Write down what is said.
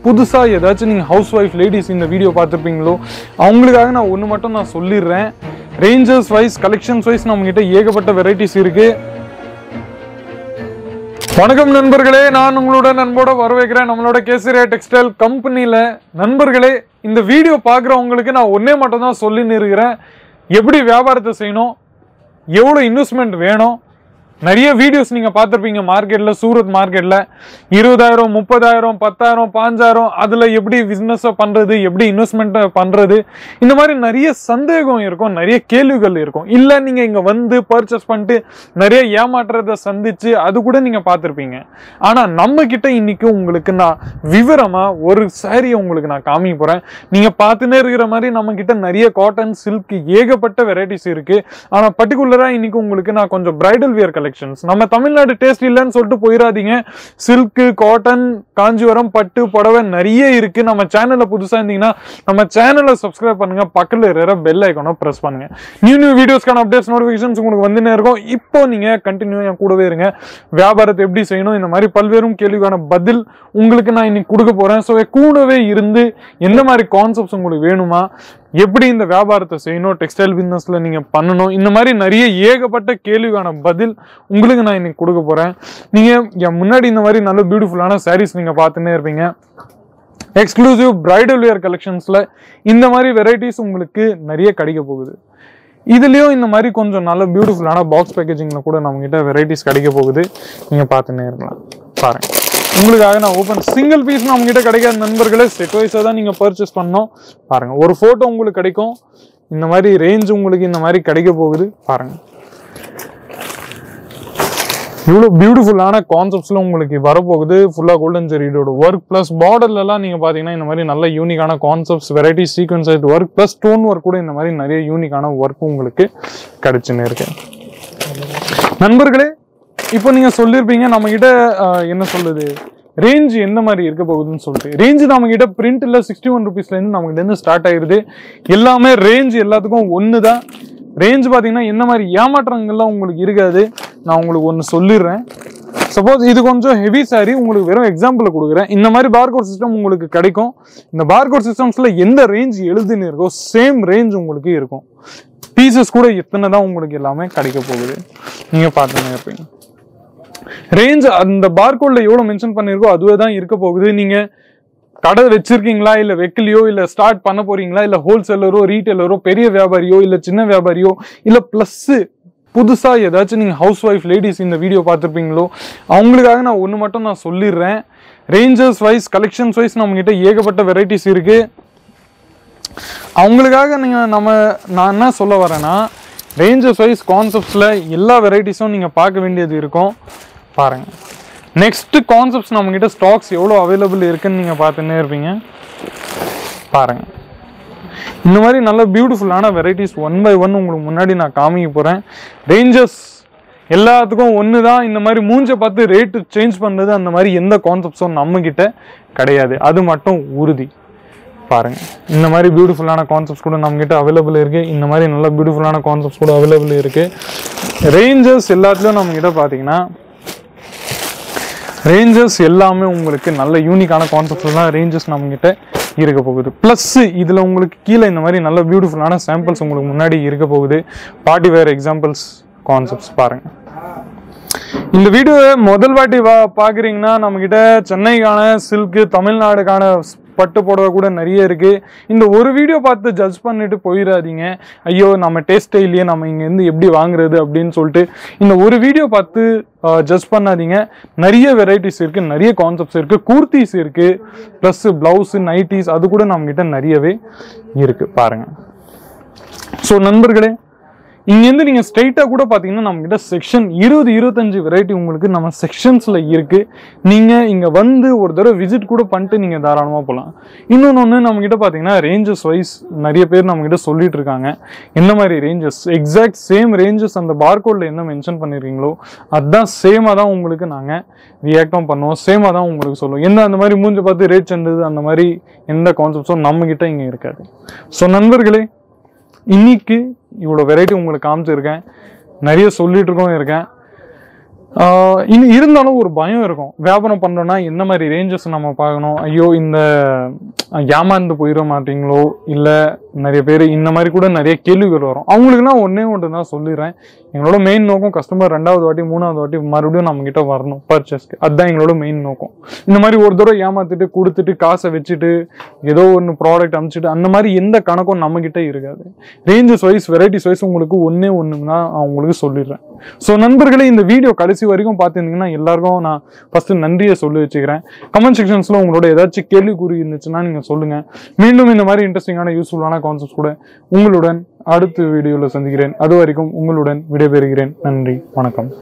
புதுசாக ஏதாச்சும் நீங்கள் ஹவுஸ் ஒய்ஃப் லேடிஸ் இந்த வீடியோ பார்த்துருப்பீங்களோ அவங்களுக்காக நான் ஒன்று மட்டும் நான் சொல்லிடுறேன் ரேஞ்சர்ஸ் வைஸ் கலெக்ஷன்ஸ் வைஸ் நம்மகிட்ட ஏகப்பட்ட வெரைட்டிஸ் இருக்குது வணக்கம் நண்பர்களே நான் உங்களோட நண்போட வரவேற்கிறேன் நம்மளோட கேசரியா டெக்ஸ்டைல் கம்பெனியில் நண்பர்களே இந்த வீடியோ பார்க்குறவங்களுக்கு நான் ஒன்றே மட்டும் தான் சொல்லின்னு இருக்கிறேன் எப்படி வியாபாரத்தை செய்யணும் எவ்வளோ இன்வெஸ்ட்மெண்ட் வேணும் நிறைய வீடியோஸ் நீங்கள் பார்த்துருப்பீங்க மார்க்கெட்டில் சூரத் மார்க்கெட்டில் இருபதாயிரம் முப்பதாயிரம் பத்தாயிரம் பாஞ்சாயிரம் அதில் எப்படி பிஸ்னஸை பண்ணுறது எப்படி இன்வெஸ்ட்மெண்ட்டை பண்ணுறது இந்த மாதிரி நிறைய சந்தேகம் இருக்கும் நிறைய கேள்விகள் இருக்கும் இல்லை நீங்கள் இங்கே வந்து பர்ச்சேஸ் பண்ணிட்டு நிறைய ஏமாற்றுறதை சந்திச்சு அது கூட நீங்கள் பார்த்துருப்பீங்க ஆனால் நம்ம கிட்ட இன்னைக்கு உங்களுக்கு நான் விவரமாக ஒரு சாரியை உங்களுக்கு நான் காமிக்க போகிறேன் நீங்கள் பார்த்துனே இருக்கிற மாதிரி நம்ம கிட்ட நிறைய காட்டன் சில்க் ஏகப்பட்ட வெரைட்டிஸ் இருக்கு ஆனால் பர்டிகுலராக இன்னைக்கு உங்களுக்கு நான் கொஞ்சம் பிரைடல் வியர் கலெக்ஷன்ஸ் நம்ம தமிழ்நாடு டேஸ்ட் இல்லைன்னு சொல்லிட்டு போயிடாதீங்க சில்க்கு காட்டன் காஞ்சிபுரம் பட்டு புடவை நிறைய இருக்கு நம்ம சேனல்ல புதுசா இருந்தீங்கன்னா நம்ம சேனலை சப்ஸ்கிரைப் பண்ணுங்க பக்கத்துல இருக்கிற பெல் ஐக்கானை பிரஸ் பண்ணுங்க நியூ நியூ வீடியோஸ்க்கான அப்டேட்ஸ் நோட்டிஃபிகேஷன்ஸ் உங்களுக்கு வந்துனே இருக்கும் இப்போ நீங்க கண்டினியூ என் கூடவே இருங்க வியாபாரத்தை எப்படி செய்யணும் இந்த மாதிரி பல்வேறும் கேள்விக்கான பதில் உங்களுக்கு நான் இன்னைக்கு கொடுக்க போறேன் ஸோ கூடவே இருந்து எந்த மாதிரி கான்செப்ட்ஸ் உங்களுக்கு வேணுமா எப்படி இந்த வியாபாரத்தை செய்யணும் டெக்ஸ்டைல் பிஸ்னஸ்ல நீங்க பண்ணணும் இந்த மாதிரி நிறைய ஏகப்பட்ட கேள்விக்கான பதில் உங்களுக்கு நான் இன்னைக்கு கொடுக்க போறேன் நீங்க என் முன்னாடி இந்த மாதிரி நல்ல பியூட்டிஃபுல்லான சாரீஸ் நீங்க பார்த்துன்னே இருப்பீங்க எக்ஸ்க்ளூசிவ் பிரைடல் வியர் கலெக்ஷன்ஸ்ல இந்த மாதிரி வெரைட்டிஸ் உங்களுக்கு நிறைய கிடைக்க போகுது இதுலயும் இந்த மாதிரி கொஞ்சம் நல்ல பியூட்டிஃபுல்லான பாக்ஸ் பேக்கேஜிங்ல கூட நம்ம கிட்ட வெரைட்டிஸ் கிடைக்க போகுது நீங்க பார்த்துன்னே இருக்கலாம் பாருங்க உங்களுக்காக நான் ஓப்பன் சிங்கிள் பீஸ் நம்ம கிட்ட கிடைக்காத நண்பர்களே செட் வைஸாக தான் நீங்க பர்ச்சேஸ் பண்ணோம் பாருங்க ஒரு போட்டோ உங்களுக்கு கிடைக்கும் இந்த மாதிரி ரேஞ்ச் உங்களுக்கு இந்த மாதிரி கிடைக்க போகுது பாருங்க இவ்வளோ பியூட்டிஃபுல்லான கான்செப்ட்ஸ்ல உங்களுக்கு வரப்போகுது ஃபுல்லாக கோல்டன் ஜெரியோட ஒர்க் ப்ளஸ் பார்டர்லலாம் நீங்கள் பார்த்தீங்கன்னா இந்த மாதிரி நல்ல யூனிக்கான concepts variety sequins work plus stone work கூட இந்த மாதிரி நிறைய யூனிக்கான ஒர்க் உங்களுக்கு கிடைச்சுன்னு இருக்கு நண்பர்களே இப்போ நீங்கள் சொல்லியிருப்பீங்க நம்மக்கிட்ட என்ன சொல்லுது ரேஞ்ச் எந்த மாதிரி இருக்க போகுதுன்னு சொல்லிட்டு ரேஞ்ச் நம்ம கிட்ட பிரிண்ட்ல சிக்ஸ்டி ஒன் ருபீஸ்லேருந்து நம்ம கிட்ட இருந்து ஸ்டார்ட் ஆயிருது எல்லாமே ரேஞ்ச் எல்லாத்துக்கும் ஒன்று தான் ரேஞ்ச் பார்த்தீங்கன்னா என்ன மாதிரி ஏமாற்றங்கள்லாம் உங்களுக்கு இருக்காது நான் உங்களுக்கு ஒன்று சொல்லிடுறேன் சப்போஸ் இது கொஞ்சம் ஹெவி சாரி உங்களுக்கு வெறும் எக்ஸாம்பிள் கொடுக்குறேன் இந்த மாதிரி பார்கோட் சிஸ்டம் உங்களுக்கு கிடைக்கும் இந்த பார்கோட் சிஸ்டம்ஸில் எந்த ரேஞ்ச் எழுதுன்னு இருக்கோ சேம் ரேஞ்ச் உங்களுக்கு இருக்கும் பீசஸ் கூட எத்தனை தான் உங்களுக்கு எல்லாமே கிடைக்க போகுது நீங்கள் பார்த்துன்னு இருப்பீங்க ரேஞ்ச் அந்த பார்கோட்ல எவ்வளவு மென்ஷன் பண்ணிருக்கோ அதுவே தான் இருக்க போகுது நீங்க கடை வச்சிருக்கீங்களா இல்ல வைக்கலையோ இல்ல ஸ்டார்ட் பண்ண போறீங்களா இல்ல ஹோல்சேலரோ ரீட்டைலரோ பெரிய வியாபாரியோ இல்ல சின்ன வியாபாரியோ இல்ல பிளஸ் புதுசா ஏதாச்சும் நீங்க ஹவுஸ் ஒய்ஃப் லேடிஸ் இந்த வீடியோ பார்த்துருப்பீங்களோ அவங்களுக்காக நான் ஒன்று மட்டும் நான் சொல்லிடுறேன் ரேஞ்சர்ஸ் வைஸ் கலெக்ஷன்ஸ் வைஸ் நம்ம கிட்ட ஏகப்பட்ட வெரைட்டிஸ் இருக்கு அவங்களுக்காக நீங்க நம்ம நான் என்ன சொல்ல வரேன்னா ரேஞ்சஸ் வைஸ் கான்செப்ட்ஸில் எல்லா வெரைட்டிஸும் நீங்கள் பார்க்க வேண்டியது இருக்கும் பாருங்க நெக்ஸ்ட் கான்செப்ட்ஸ் நம்மக்கிட்ட ஸ்டாக்ஸ் எவ்வளோ அவைலபிள் இருக்குன்னு நீங்கள் பார்த்துன்னே இருப்பீங்க பாருங்க இந்த மாதிரி நல்ல பியூட்டிஃபுல்லான வெரைட்டிஸ் ஒன் பை ஒன் உங்களுக்கு முன்னாடி நான் காமிக்க போகிறேன் ரேஞ்சஸ் எல்லாத்துக்கும் ஒன்று தான் இந்த மாதிரி மூஞ்சை பார்த்து ரேட்டு சேஞ்ச் பண்ணுறது அந்த மாதிரி எந்த கான்செப்ட்ஸும் நம்மக்கிட்ட கிடையாது அது மட்டும் உறுதி பாருங்க இந்த மாதிரி பியூட்டிஃபுல்லான கான்செப்ட்ஸ் கூட நம்ம கிட்ட அவைலபிள் இருக்கு இந்த மாதிரி நல்ல பியூட்டிஃபுல்லான கான்செப்ட்ஸ் கூட அவைலபிள் இருக்கு ரேஞ்சஸ் எல்லாத்துலயும் நம்ம கிட்ட பாத்தீங்கன்னா ரேஞ்சஸ் எல்லாமே உங்களுக்கு நல்ல யூனிக்கான கான்செப்ட்ஸ் தான் ரேஞ்சஸ் நம்ம கிட்ட இருக்க போகுது ப்ளஸ் இதுல உங்களுக்கு கீழே இந்த மாதிரி நல்ல பியூட்டிஃபுல்லான சாம்பிள்ஸ் உங்களுக்கு முன்னாடி இருக்க போகுது பார்ட்டி வேர் எக்ஸாம்பிள்ஸ் கான்செப்ட்ஸ் பாருங்க இந்த வீடியோவை முதல் வாட்டி வா பார்க்குறீங்கன்னா நம்மக்கிட்ட சென்னைக்கான சில்க்கு தமிழ்நாடுக்கான பட்டு புடவை கூட நிறைய இருக்கு இந்த ஒரு வீடியோ பார்த்து ஜட்ஜ் பண்ணிட்டு போயிடாதீங்க ஐயோ நம்ம டேஸ்டே இல்லையே நம்ம இங்கேருந்து எப்படி வாங்குறது அப்படின்னு சொல்லிட்டு இந்த ஒரு வீடியோ பார்த்து ஜட்ஜ் பண்ணாதீங்க நிறைய வெரைட்டிஸ் இருக்கு நிறைய கான்செப்ட்ஸ் இருக்கு கூர்த்திஸ் இருக்கு ப்ளஸ் பிளவுஸ் நைட்டிஸ் அது கூட நம்மகிட்ட நிறையவே இருக்கு பாருங்க ஸோ நண்பர்களே இங்கேருந்து நீங்கள் ஸ்ட்ரைட்டாக கூட பார்த்தீங்கன்னா நம்மக்கிட்ட செக்ஷன் இருபது இருபத்தஞ்சு வெரைட்டி உங்களுக்கு நம்ம செக்ஷன்ஸில் இருக்குது நீங்கள் இங்கே வந்து ஒரு தடவை விசிட் கூட பண்ணிட்டு நீங்கள் தாராளமாக போகலாம் இன்னொன்று ஒன்று நம்மக்கிட்ட பார்த்தீங்கன்னா ரேஞ்சஸ் வைஸ் நிறைய பேர் நம்மக்கிட்ட சொல்லிட்டு இருக்காங்க என்ன மாதிரி ரேஞ்சஸ் எக்ஸாக்ட் சேம் ரேஞ்சஸ் அந்த பார்கோடில் என்ன மென்ஷன் பண்ணியிருக்கீங்களோ அதுதான் சேமாக தான் உங்களுக்கு நாங்கள் ரியாக்டும் பண்ணுவோம் சேமாக தான் உங்களுக்கு சொல்லுவோம் என்ன அந்த மாதிரி மூஞ்சி பார்த்து ரேட் சென்றது அந்த மாதிரி எந்த கான்செப்ட்ஸும் நம்மக்கிட்ட இங்கே இருக்காது ஸோ நண்பர்களே இன்னைக்கு இவ்வளோ வெரைட்டி உங்களுக்கு காமிச்சிருக்கேன் நிறைய சொல்லிட்டு இருக்கவும் இருக்கேன் ஆஹ் இனி இருந்தாலும் ஒரு பயம் இருக்கும் வியாபாரம் பண்றோம்னா எந்த மாதிரி ரேஞ்சஸ் நம்ம பார்க்கணும் ஐயோ இந்த அஹ், ஏமாந்து போயிட மாட்டீங்களோ இல்ல நிறைய பேர் இந்த மாதிரி கூட நிறைய கேள்விகள் வரும் அவங்களுக்குலாம் ஒன்னே ஒன்று தான் சொல்லிடுறேன் எங்களோட மெயின் நோக்கம் கஸ்டமர் ரெண்டாவது வாட்டி மூணாவது வாட்டி மறுபடியும் நம்ம கிட்ட வரணும் பர்ச்சேஸ்க்கு அதுதான் எங்களோட மெயின் நோக்கம் இந்த மாதிரி ஒரு தடவை ஏமாத்திட்டு கொடுத்துட்டு காசை வச்சுட்டு ஏதோ ஒன்று ப்ராடக்ட் அனுப்பிச்சிட்டு அந்த மாதிரி எந்த கணக்கும் நம்ம கிட்ட இருக்காது ரேஞ்சஸ் வைஸ் வெரைட்டிஸ் வைஸ் உங்களுக்கு ஒன்னே ஒன்று தான் நான் உங்களுக்கு சொல்லிடுறேன் ஸோ நண்பர்களே இந்த வீடியோ கடைசி வரைக்கும் பார்த்துருந்தீங்கன்னா எல்லாருக்கும் நான் ஃபர்ஸ்ட் நன்றியை சொல்லி வச்சுக்கிறேன் கமெண்ட் செக்ஷன்ஸ்ல உங்களோட ஏதாச்சும் கேள்விக்குறி இருந்துச்சுன்னா நீங்க சொல்லுங்க மீண்டும் இந்த மாதிரி இன்ட்ரெஸ்டிங்கான யூஸ்ஃபுல்லான கான்செப்ட்ஸ் கூட உங்களுடன் அடுத்த வீடியோவில் சந்திக்கிறேன் அது வரைக்கும் உங்களுடன் விடைபெறுகிறேன் நன்றி வணக்கம்